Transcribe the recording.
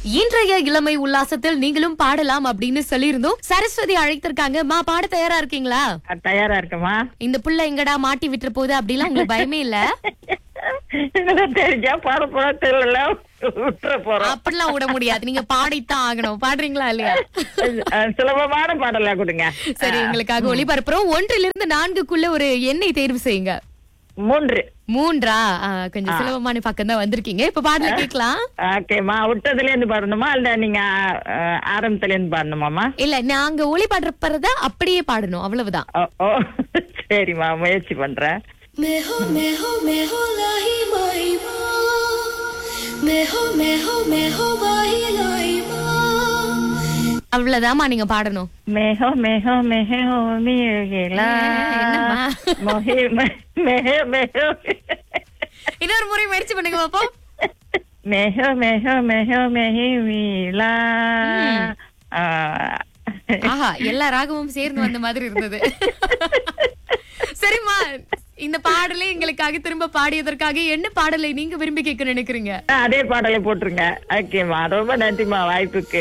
இன்றைய இளமை உல்லாசத்தில் நீங்களும் பாடலாம் அப்படின்னு சொல்லியிருந்தோம் சரஸ்வதி அழைத்திருக்காங்க மா பாட தயாரா இருக்கீங்களா அஹ் தயாரா இருக்கமா இந்த புள்ள எங்கடா மாட்டி விட்டுற போகுது அப்படிலாம் உங்களுக்கு பயமே இல்ல தெரிஞ்சா பாட போறா தெரியல விட்டுற போறோம் அப்படிலாம் விட முடியாது நீங்க பாடித்தான் ஆகணும் பாடுறீங்களா இல்லையா அஹ் சுலபமான பாடலா கொடுங்க சரி உங்களுக்காக ஒளிபரப்புறோம் ஒன்றிலிருந்து நான்குக்குள்ள ஒரு எண்ணை தேர்வு செய்யுங்க மூன்று மூன்றா ஆ, கொஞ்சம் சுலபமான பக்கம் தான் வந்திருக்கீங்க இப்ப பாடல கேட்கலாம் ஓகேம்மா விட்டதுல இருந்து பாடணுமா இல்ல நீங்க அஹ், ஆரம்பத்துல இருந்து பாடணுமாமா இல்ல நாங்க ஒளிபரப்புறத அப்படியே பாடணும் அவ்வளவுதான் ஓ, ஓ சரிம்மா முயற்சி பண்றேன் Meho meho meho lahi mai ma Meho meho meho mahi lahi ma அவ்வளவுதாம்மா நீங்க பாடணும் மேகோ மேகோ மேகோ மீகலா என்னம்மா? மொஹி மேகோ மேகோ இன்னொரு முறை முயற்சி பண்ணுங்க பாப்போம் மேகோ மேகோ மேகோ மேகி மீலா ஆஹா எல்லா ராகமும் சேர்ந்து வந்த மாதிரி இருந்தது சரிம்மா இந்த பாடலை எங்களுக்காக திரும்ப பாடியதற்காக என்ன பாடலை நீங்க விரும்பி கேட்க நினைக்கிறீங்க அதே பாடலை போட்டுருங்க ஓகேம்மா ரொம்ப நன்றிம்மா வாய்ப்புக்கு